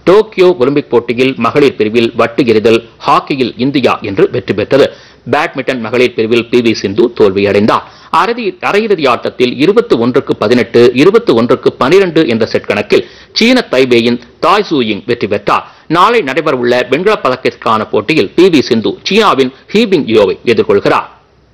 Tokyo Olympic போட்டியில் மகளிர் பிரிவில் வட்டு எறிதல் ஹாக்கியில் இந்தியா என்று வெற்றி பெற்றது பேட்மிண்டன் மகளிர் பிரிவில் பி வி சிந்து தோல்வியடைந்தார் அறுதி அரையிறுதி ஆட்டத்தில் இருபத்தி ஒன்றுக்கு பதினெட்டு இருபத்தி ஒன்றுக்கு பனிரெண்டு என்ற செட் கணக்கில் சீன தைபேயின் தாய் சூயிங் வெற்றி பெற்றார் நாளை நடைபெறவுள்ள வெண்கலப் பதக்கத்திற்கான போட்டியில் பி வி சிந்து சீனாவின் ஹீபிங் யோவை எதிர்கொள்கிறார்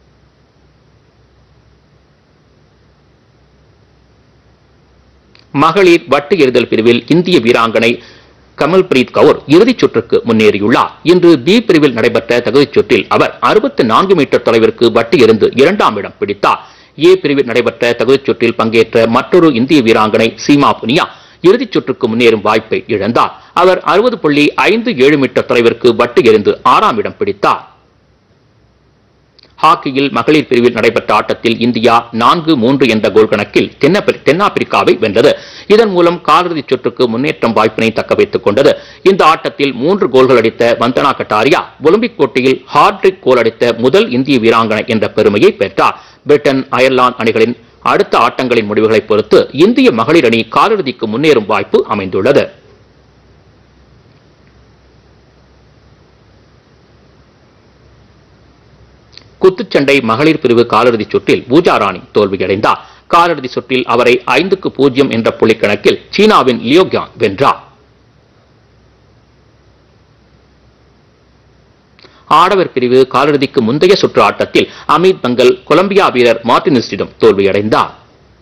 மகளிர் வட்டு எறிதல் பிரிவில் இந்திய வீராங்கனை கமல்பிரீத் கவுர் இறுதிச் சுற்றுக்கு முன்னேறியுள்ளார் இன்று பி பிரிவில் நடைபெற்ற தகுதிச் சுற்றில் அவர் அறுபத்தி நான்கு மீட்டர் தொலைவிற்கு வட்டு எறிந்து இரண்டாம் இடம் பிடித்தார் ஏ பிரிவில் நடைபெற்ற தகுதிச் சுற்றில் பங்கேற்ற மற்றொரு இந்திய வீராங்கனை சீமா புனியா இறுதிச் சுற்றுக்கு முன்னேறும் வாய்ப்பை இழந்தார் அவர் அறுபது புள்ளி ஐந்து ஏழு மீட்டர் தொலைவிற்கு வட்டு எறிந்து ஆறாம் இடம் பிடித்தார் ஹாக்கியில் மகளிர் பிரிவில் நடைபெற்ற ஆட்டத்தில் இந்தியா நான்கு மூன்று என்ற கோல் கணக்கில் தென்னப்பி- தென்னாப்பிரிக்காவை வென்றது இதன் மூலம் காலிறுதிச் சுற்றுக்கு முன்னேற்றம் வாய்ப்பினை தக்க வைத்துக் கொண்டது இந்த ஆட்டத்தில் மூன்று கோல்கள் அடித்த வந்தனா கட்டாரியா ஒலிம்பிக் போட்டியில் ஹார்ட்ரிக் கோல் அடித்த முதல் இந்திய வீராங்கனை என்ற பெருமையை பெற்றார் பிரிட்டன் அயர்லாந்து அணிகளின் அடுத்த ஆட்டங்களின் முடிவுகளை பொறுத்து இந்திய மகளிர் அணி காலிறுதிக்கு முன்னேறும் வாய்ப்பு அமைந்துள்ளது குத்துச்சண்டை மகளிர் பிரிவு காலிறுதிச் சுற்றில் பூஜா ராணி தோல்வியடைந்தார் காலிறுதி சுற்றில் அவரை ஐந்துக்கு பூஜ்ஜியம் என்ற புள்ளிக்கணக்கில் சீனாவின் லியோகியான் வென்றார் ஆடவர் பிரிவு காலிறுதிக்கு முந்தைய சுற்று ஆட்டத்தில் அமித் பங்கல் கொலம்பியா வீரர் மார்டினிஸ்டிடம் தோல்வியடைந்தார்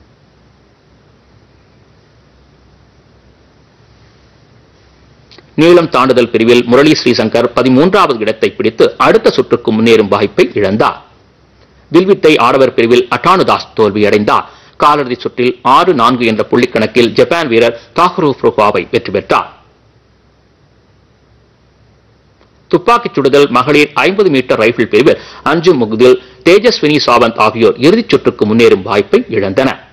நீளம் தாண்டுதல் பிரிவில் முரளி ஸ்ரீசங்கர் பதிமூன்றாவது இடத்தை பிடித்து அடுத்த சுற்றுக்கு முன்னேறும் வாய்ப்பை இழந்தார் வில்வித்தை ஆடவர் பிரிவில் அட்டானுதாஸ் தோல்வியடைந்தார் காலிறுதி சுற்றில் ஆறு நான்கு என்ற புள்ளிக்கணக்கில் ஜப்பான் வீரர் தாக்குரு ஃப்ரோகாவை வெற்றி பெற்றார் துப்பாக்கிச் சுடுதல் மகளிர் ஐம்பது மீட்டர் ரைபிள் பிரிவில் அஞ்சு முகுதில் தேஜஸ்வினி சாவந்த் ஆகியோர் இறுதிச் சுற்றுக்கு முன்னேறும் வாய்ப்பை இழந்தனர்